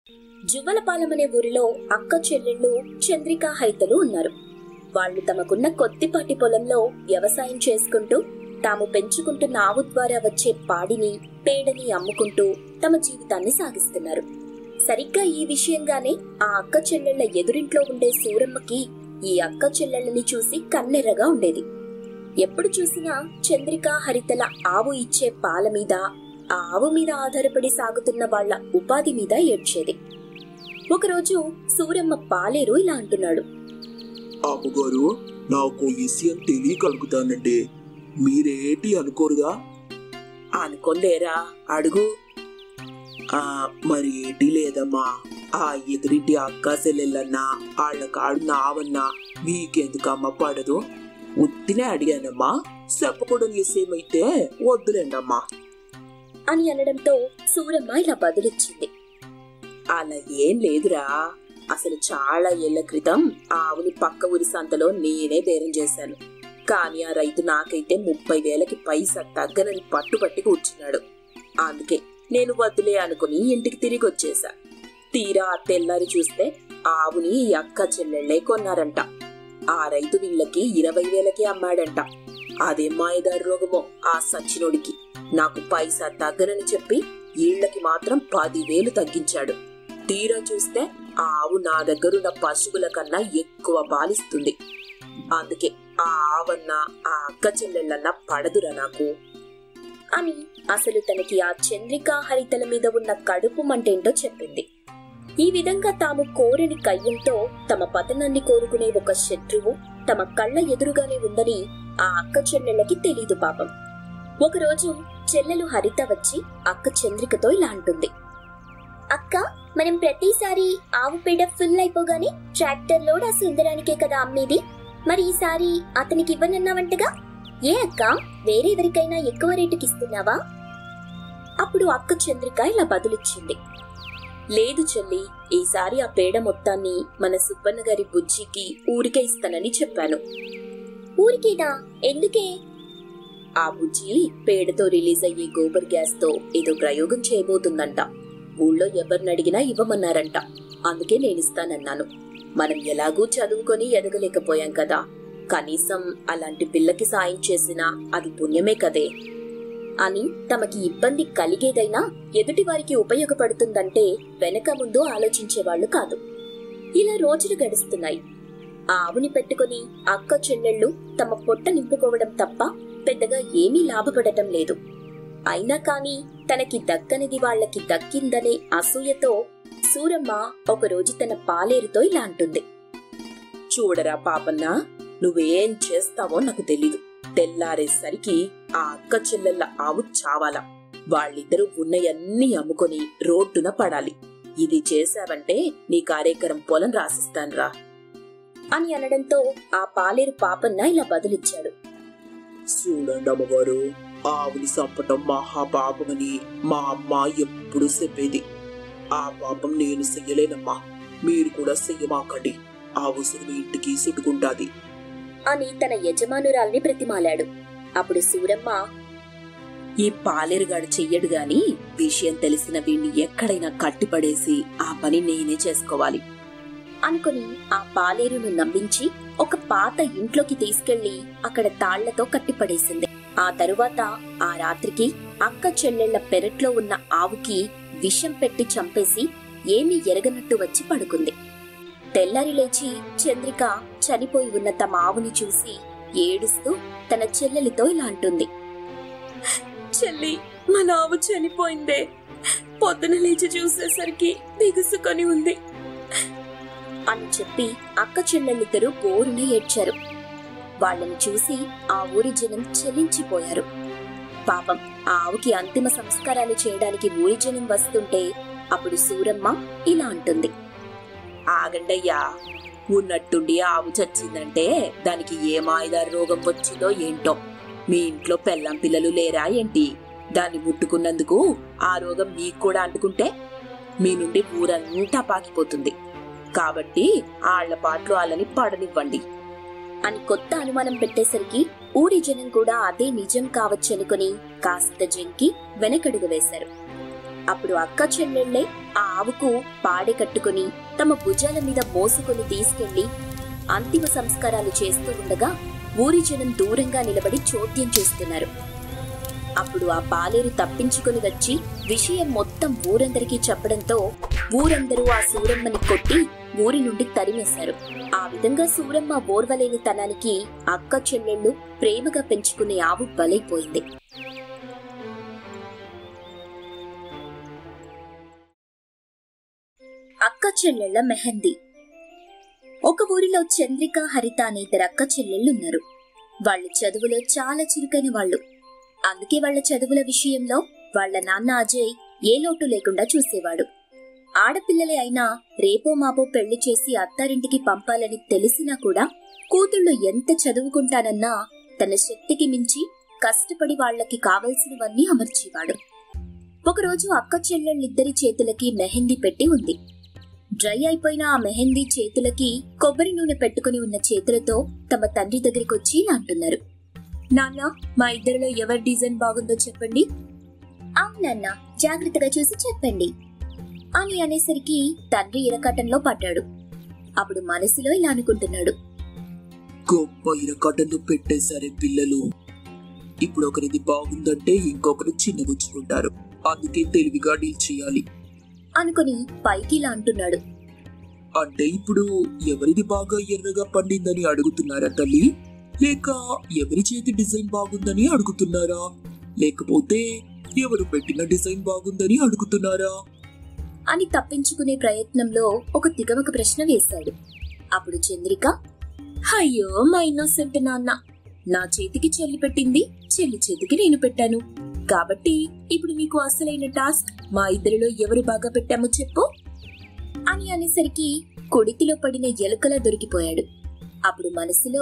జువ్వలపాలెం అనే ఊరిలో అక్క చెల్లెళ్ళు చంద్రిక హైతలు ఉన్నారు వాళ్ళు తమకున్న కొద్దిపాటి పొలంలో వ్యవసాయం చేసుకుంటూ తాము పెంచుకుంటున్న ఆవు ద్వారా వచ్చే పాడిని పేడని అమ్ముకుంటూ తమ జీవితాన్ని సాగిస్తున్నారు సరిగ్గా ఈ విషయంగానే ఆ అక్క చెల్లెళ్ల ఎదురింట్లో ఉండే సూరమ్మకి ఈ అక్క చెల్లెళ్ళని చూసి కన్నెర్రగా ఉండేది ఎప్పుడు చూసినా చంద్రిక హరితల ఆవు ఇచ్చే పాల మీద ఆ ఆవు మీద ఆధారపడి సాగుతున్న వాళ్ళ ఉపాధి మీద ఏడ్చేది ఒకరోజు సూరమ్మ పాలేరు ఇలా అంటున్నాడు అమ్మగారు నాకు ఈ విషయం తెలియగలుగుతానండి మీరేటి అనుకోరుగా అనుకోలేరా అడుగు ఆ మరి ఏటి లేదమ్మా ఆ ఎదురింటి అక్క చెల్లెళ్ళన్నా వాళ్ళ కాడు నావన్నా మీకెందుకమ్మ పడదు ఉత్తినే అడిగానమ్మా చెప్పకూడని విషయమైతే వద్దులేండమ్మా అని అనడంతో సూరమ్మ ఇలా బదులిచ్చింది అలా ఏం లేదురా అసలు చాలా ఏళ్ల క్రితం ఆ ఆవుని పక్క ఊరి సంతలో నేనే బేరం చేశాను కానీ ఆ రైతు నాకైతే ముప్పై వేలకి పైసా తగ్గనని పట్టుబట్టి కూర్చున్నాడు అందుకే నేను వద్దులే అనుకుని ఇంటికి తిరిగి వచ్చేసా తీరా ఆ తెల్లారి చూస్తే ఆ ఆవుని ఈ అక్క చెల్లెళ్ళే కొన్నారంట ఆ రైతు వీళ్ళకి ఇరవై వేలకి అమ్మాడంట అదే మాయదారి రోగమో ఆ సచ్చినోడికి నాకు పైసా తగ్గనని చెప్పి ఈళ్ళకి మాత్రం పదివేలు తగ్గించాడు తీరా చూస్తే ఆ ఆవు నా దగ్గరున్న పశువుల కన్నా ఎక్కువ పాలిస్తుంది అందుకే ఆ ఆవన్న ఆ అక్క చెల్లెళ్ళన్నా పడదురా నాకు అని అసలు తనకి ఆ చంద్రికా హరితల మీద ఉన్న కడుపు మంటేంటో చెప్పింది ఈ విధంగా తాము కోరని కయ్యంతో తమ పతనాన్ని కోరుకునే ఒక శత్రువు తమ కళ్ళ ఎదురుగానే ఉందని ఆ అక్క చెల్లెళ్ళకి తెలీదు పాపం ఒకరోజు చెల్లెలు హరిత వచ్చి అక్క చంద్రికతో ఇలా అంటుంది అక్క మనం ప్రతిసారి ఆవు పేడ ఫుల్ అయిపోగానే ట్రాక్టర్ లోడ్ ఆ సుందరానికే కదా అమ్మేది మరి ఈసారి అతనికి ఇవ్వనన్నావంటగా ఏ అక్క వేరే ఎవరికైనా ఎక్కువ రేటుకి ఇస్తున్నావా అప్పుడు అక్క చంద్రిక ఇలా బదులిచ్చింది లేదు చెల్లి ఈసారి ఆ పేడ మొత్తాన్ని మన సుబ్బన్న గారి బుజ్జికి ఊరికే ఇస్తానని చెప్పాను ఊరికేనా ఎందుకే ఆ బుజ్జి పేడతో రిలీజ్ అయ్యే గోబర్ గ్యాస్ తో ఏదో ప్రయోగం చేయబోతుందంట ఊళ్ళో ఎవరిని అడిగినా ఇవ్వమన్నారంట అందుకే నేనిస్తానన్నాను మనం ఎలాగూ చదువుకొని ఎదగలేకపోయాం కదా కనీసం అలాంటి పిల్లకి సాయం చేసినా అది పుణ్యమే కదే అని తమకి ఇబ్బంది కలిగేదైనా ఎదుటివారికి ఉపయోగపడుతుందంటే వెనక ముందు ఆలోచించేవాళ్లు కాదు ఇలా రోజులు గడుస్తున్నాయి ఆ ఆవుని పెట్టుకుని అక్క చెల్లెళ్ళు తమ పొట్ట నింపుకోవడం తప్ప పెద్దగా ఏమీ లాభపడటం లేదు అయినా కాని తనకి దక్కనిది వాళ్ళకి దక్కిందనే అసూయతో సూరమ్మ ఒకరోజు తన పాలేరుతో ఇలా అంటుంది చూడరా పాపన్న నువ్వేం చేస్తావో నాకు తెలీదు తెల్లారేసరికి ఆ అక్క చెల్లెళ్ళ ఆవు చావాలా వాళ్ళిద్దరూ ఉన్నయన్నీ అమ్ముకొని రోడ్డున పడాలి ఇది చేశావంటే నీ కార్యక్రమం పొలం రాసిస్తాన్రా అని అనడంతో ఆ పాలేరు పాపన్న ఇలా బదులిచ్చాడు చూడండి అమ్మగారు ఆవుని చంపటం మహాపాపమని మా అమ్మ ఎప్పుడు చెప్పేది ఆ పాపం నేను చెయ్యలేనమ్మా మీరు కూడా చెయ్యమాకండి ఆవు మీ ఇంటికి చుట్టుకుంటాది అని తన యజమానురాల్ని ప్రతిమాలాడు అప్పుడు సూరమ్మ ఈ పాలేరుగాడు చెయ్యడు గాని విషయం తెలిసిన వీణ్ణి ఎక్కడైనా కట్టిపడేసి ఆ పని నేనే చేసుకోవాలి అనుకుని ఆ పాలేరును నమ్మించి ఒక పాత ఇంట్లోకి తీసుకెళ్లి అక్కడ తాళ్లతో కట్టిపడేసింది ఆ తరువాత ఆ రాత్రికి అక్క చెల్లెళ్ల పెరట్లో ఉన్న ఆవుకి విషం పెట్టి చంపేసి ఏమీ ఎరగనట్టు వచ్చి పడుకుంది తెల్లారి లేచి చంద్రిక చనిపోయి ఉన్న తమ ఆవుని చూసి ఏడుస్తూ తన చెల్లెలితో ఇలా అంటుంది చెల్లి మన ఆవు చనిపోయిందే పొద్దున లేచి చూసేసరికి బిగుసుకొని ఉంది అని చెప్పి అక్క చెల్లెళ్ళిద్దరూ బోరున ఏడ్చారు వాళ్ళని చూసి ఆ ఊరి జనం చెల్లించిపోయారు పాపం ఆ ఆవుకి అంతిమ సంస్కారాలు చేయడానికి ఊరి జనం వస్తుంటే అప్పుడు సూరమ్మ ఇలా అంటుంది ఆగండయ్యా ఉన్నట్టుండి ఆవు చచ్చిందంటే దానికి ఏ మాయదారి రోగం వచ్చిందో ఏంటో మీ ఇంట్లో పెళ్ళం పిల్లలు లేరా ఏంటి దాన్ని ముట్టుకున్నందుకు ఆ రోగం మీకు కూడా అంటుకుంటే మీ నుండి ఊరంతా పాకిపోతుంది కాబట్టి ఆళ్ల పాటలు వాళ్ళని పడనివ్వండి అని కొత్త అనుమానం పెట్టేసరికి ఊరి జనం కూడా అదే నిజం కావచ్చనుకుని కాస్త జంకి వెనకడుగు వేశారు అప్పుడు అక్క చెల్లెళ్ళే ఆ ఆవుకు పాడె కట్టుకుని తమ భుజాల మీద మోసుకొని తీసుకెళ్లి అంతిమ సంస్కారాలు చేస్తూ ఉండగా ఊరి జనం దూరంగా నిలబడి చోద్యం చేస్తున్నారు అప్పుడు ఆ పాలేరు తప్పించుకుని వచ్చి విషయం మొత్తం ఊరందరికీ చెప్పడంతో ఊరందరూ ఆ సూరమ్మని కొట్టి ఊరి నుండి తరిమేశారు ఆ విధంగా సూరమ్మ ఓర్వలేని తనానికి అక్క చెల్లెళ్ళు ప్రేమగా పెంచుకునే ఆవు బలైపోయింది అక్క చెల్లెళ్ల మెహందీ ఒక ఊరిలో చంద్రిక హరిత అనే ఇద్దరు అక్క చెల్లెళ్ళున్నారు వాళ్ళు చదువులో చాలా చురుకైన వాళ్ళు అందుకే వాళ్ళ చదువుల విషయంలో వాళ్ళ నాన్న అజయ్ ఏ లోటు లేకుండా చూసేవాడు ఆడపిల్లలే అయినా రేపో మాపో పెళ్లి చేసి అత్తారింటికి పంపాలని తెలిసినా కూడా కూతుళ్ళు ఎంత చదువుకుంటానన్నా తన శక్తికి మించి కష్టపడి వాళ్ళకి కావలసినవన్నీ అమర్చేవాడు ఒకరోజు అక్క చెల్లెళ్ళిద్దరి చేతులకి మెహందీ పెట్టి ఉంది డ్రై అయిపోయిన ఆ మెహందీ చేతులకి కొబ్బరి నూనె పెట్టుకుని ఉన్న చేతులతో తమ తండ్రి దగ్గరికి వచ్చి ఇలా అంటున్నారు నాన్న మా ఇద్దరిలో ఎవరి డిజైన్ బాగుందో చెప్పండి అవునన్నా జాగ్రత్తగా చూసి చెప్పండి అని అనేసరికి తండ్రి ఇరకటంలో పడ్డాడు అప్పుడు మనసులో ఇలా అనుకుంటున్నాడు గొప్ప ఇరకటను పెట్టేశారే పిల్లలు ఇప్పుడు ఒకరిది బాగుందంటే ఇంకొకరు చిన్నగుచ్చుకుంటారు అందుకే తెలివిగా డీల్ చేయాలి అనుకుని పైకి ఇలా అంటున్నాడు అంటే ఇప్పుడు ఎవరిది బాగా ఎర్రగా పండిందని అడుగుతున్నారా తల్లి లేక ఎవరి చేతి డిజైన్ బాగుందని అడుగుతున్నారా లేకపోతే ఎవరు పెట్టిన డిజైన్ బాగుందని అడుగుతున్నారా అని తప్పించుకునే ప్రయత్నంలో ఒక తికమక ప్రశ్న వేశాడు అప్పుడు చంద్రిక అయ్యో మా ఇన్నోసెంట్ నాన్న నా చేతికి చెల్లి పెట్టింది చెల్లి చేతికి నేను పెట్టాను కాబట్టి ఇప్పుడు మీకు అసలైన టాస్క్ మా ఇద్దరిలో ఎవరు బాగా పెట్టామో చెప్పు అని అనేసరికి కొడికిలో పడిన ఎలుకలా దొరికిపోయాడు అప్పుడు మనసులో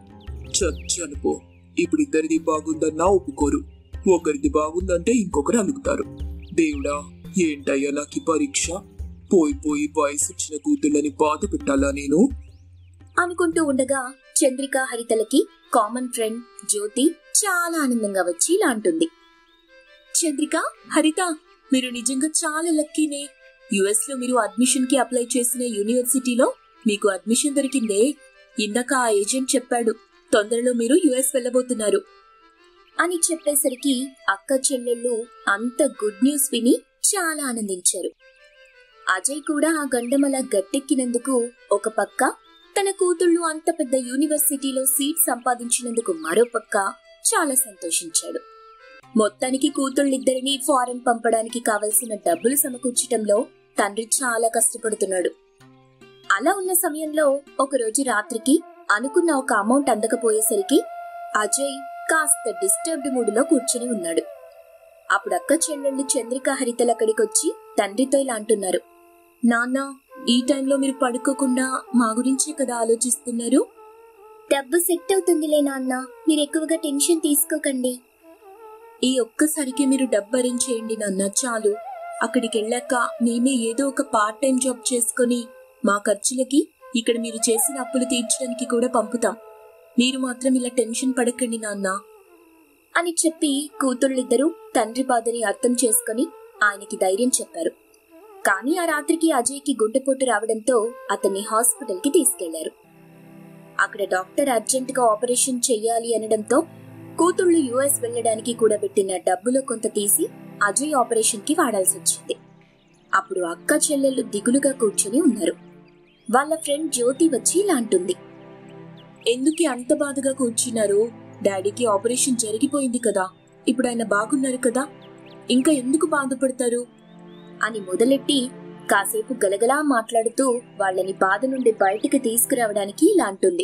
చచ్చనుకో ఇప్పుడు ఇద్దరిది బాగుందన్నా ఒప్పుకోరు ఒకరిది బాగుందంటే ఇంకొకరు అలుగుతారు దేవుడా ఏంటయ్యా నాకు ఈ పరీక్ష పోయి పోయి వయసు వచ్చిన కూతుళ్ళని బాధ పెట్టాలా నేను అనుకుంటూ ఉండగా చంద్రిక హరితలకి కామన్ ఫ్రెండ్ జ్యోతి చాలా ఆనందంగా వచ్చి ఇలా అంటుంది చంద్రిక హరిత మీరు నిజంగా చాలా లక్కీనే యుఎస్ లో మీరు అడ్మిషన్ కి అప్లై చేసిన యూనివర్సిటీలో మీకు అడ్మిషన్ దొరికిందే ఇందాక ఆ ఏజెంట్ చెప్పాడు తొందరలో మీరు యుఎస్ వెళ్ళబోతున్నారు అని చెప్పేసరికి అక్క చెల్లెళ్ళు అంత గుడ్ న్యూస్ విని చాలా ఆనందించారు అజయ్ కూడా ఆ గండమల గట్టెక్కినందుకు ఒక పక్క తన కూతుళ్ళు అంత పెద్ద యూనివర్సిటీలో సీట్ సంపాదించినందుకు మరో పక్క చాలా సంతోషించాడు మొత్తానికి కూతుళ్ళిద్దరినీ ఫారెన్ పంపడానికి కావలసిన డబ్బులు సమకూర్చటంలో తండ్రి చాలా కష్టపడుతున్నాడు అలా ఉన్న సమయంలో ఒకరోజు రాత్రికి అనుకున్న ఒక అమౌంట్ అందకపోయేసరికి అజయ్ కాస్త డిస్టర్బ్డ్ మూడులో కూర్చుని ఉన్నాడు అప్పుడు అక్క చెల్లెళ్ళు చంద్రిక హరితలు అక్కడికొచ్చి తండ్రితో ఇలా అంటున్నారు నాన్న ఈ టైంలో మీరు పడుకోకుండా మా గురించే కదా ఆలోచిస్తున్నారు డబ్బు సెట్ అవుతుందిలే నాన్న మీరు ఎక్కువగా టెన్షన్ తీసుకోకండి ఈ ఒక్కసారికి మీరు డబ్బు అరేంజ్ చేయండి నాన్న చాలు అక్కడికి వెళ్ళాక మేమే ఏదో ఒక పార్ట్ టైం జాబ్ చేసుకొని మా ఖర్చులకి ఇక్కడ మీరు చేసిన అప్పులు తీర్చడానికి కూడా పంపుతాం మీరు మాత్రం ఇలా టెన్షన్ పడకండి నాన్న అని చెప్పి కూతుళ్ళిద్దరూ తండ్రి బాధని అర్థం చేసుకుని ఆయనకి ధైర్యం చెప్పారు కానీ ఆ రాత్రికి అజయ్కి గుండెపోటు రావడంతో అతన్ని హాస్పిటల్కి తీసుకెళ్లారు అక్కడ డాక్టర్ అర్జెంట్ గా ఆపరేషన్ చెయ్యాలి అనడంతో కూతుళ్ళు యుఎస్ వెళ్ళడానికి కూడా పెట్టిన డబ్బులో కొంత తీసి అజయ్ ఆపరేషన్ కి వాడాల్సి వచ్చింది అప్పుడు అక్క చెల్లెళ్ళు దిగులుగా కూర్చొని ఉన్నారు వాళ్ళ ఫ్రెండ్ జ్యోతి వచ్చి ఇలా అంటుంది ఎందుకు అంత బాధగా కూర్చున్నారు డాడీకి ఆపరేషన్ జరిగిపోయింది కదా ఇప్పుడు ఆయన బాగున్నారు కదా ఇంకా ఎందుకు బాధపడతారు అని మొదలెట్టి కాసేపు గలగలా మాట్లాడుతూ వాళ్ళని బాధ నుండి బయటికి తీసుకురావడానికి ఇలా అంటుంది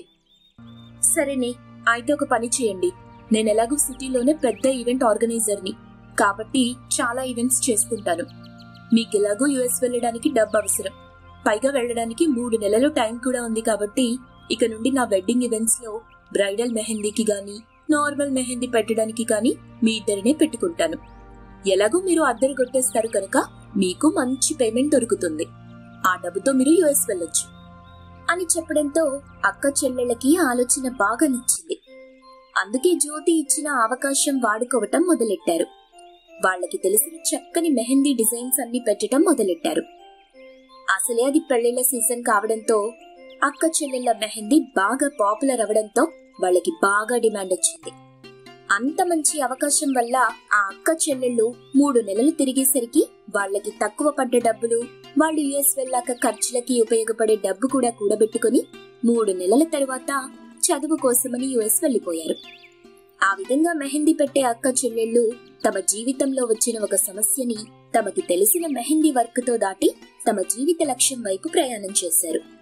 సరేనే అయితే ఒక పని చేయండి నేను ఎలాగో సిటీలోనే పెద్ద ఈవెంట్ ఆర్గనైజర్ని కాబట్టి చాలా ఈవెంట్స్ చేస్తుంటాను మీకు ఎలాగో యుఎస్ వెళ్ళడానికి డబ్బు అవసరం పైగా వెళ్ళడానికి మూడు నెలలు టైం కూడా ఉంది కాబట్టి ఇక నుండి నా వెడ్డింగ్ ఈవెంట్స్ లో బ్రైడల్ మెహందీకి గాని నార్మల్ మెహందీ పెట్టడానికి కానీ మీ ఇద్దరినే పెట్టుకుంటాను ఎలాగో మీరు అద్దరు కొట్టేస్తారు కనుక మీకు మంచి పేమెంట్ దొరుకుతుంది ఆ డబ్బుతో మీరు యుఎస్ వెళ్ళొచ్చు అని చెప్పడంతో అక్క చెల్లెళ్ళకి ఆలోచన బాగా నచ్చింది అందుకే జ్యోతి ఇచ్చిన అవకాశం వాడుకోవటం మొదలెట్టారు వాళ్ళకి తెలిసిన చక్కని మెహందీ డిజైన్స్ అన్ని పెట్టడం మొదలెట్టారు అసలే అది పెళ్లిళ్ల సీజన్ కావడంతో అక్క చెల్లెళ్ళ మెహందీ బాగా పాపులర్ అవడంతో వాళ్ళకి బాగా డిమాండ్ వచ్చింది అంత మంచి అవకాశం వల్ల ఆ అక్క చెల్లెళ్ళు మూడు నెలలు తిరిగేసరికి వాళ్ళకి తక్కువ పడ్డ డబ్బులు వాళ్ళు యుఎస్ వెళ్ళాక ఖర్చులకి ఉపయోగపడే డబ్బు కూడా కూడబెట్టుకుని మూడు నెలల తరువాత చదువు కోసమని యుఎస్ వెళ్లిపోయారు ఆ విధంగా మెహందీ పెట్టే అక్క చెల్లెళ్ళు తమ జీవితంలో వచ్చిన ఒక సమస్యని తమకి తెలిసిన మెహందీ వర్క్ తో దాటి తమ జీవిత లక్ష్యం వైపు ప్రయాణం చేశారు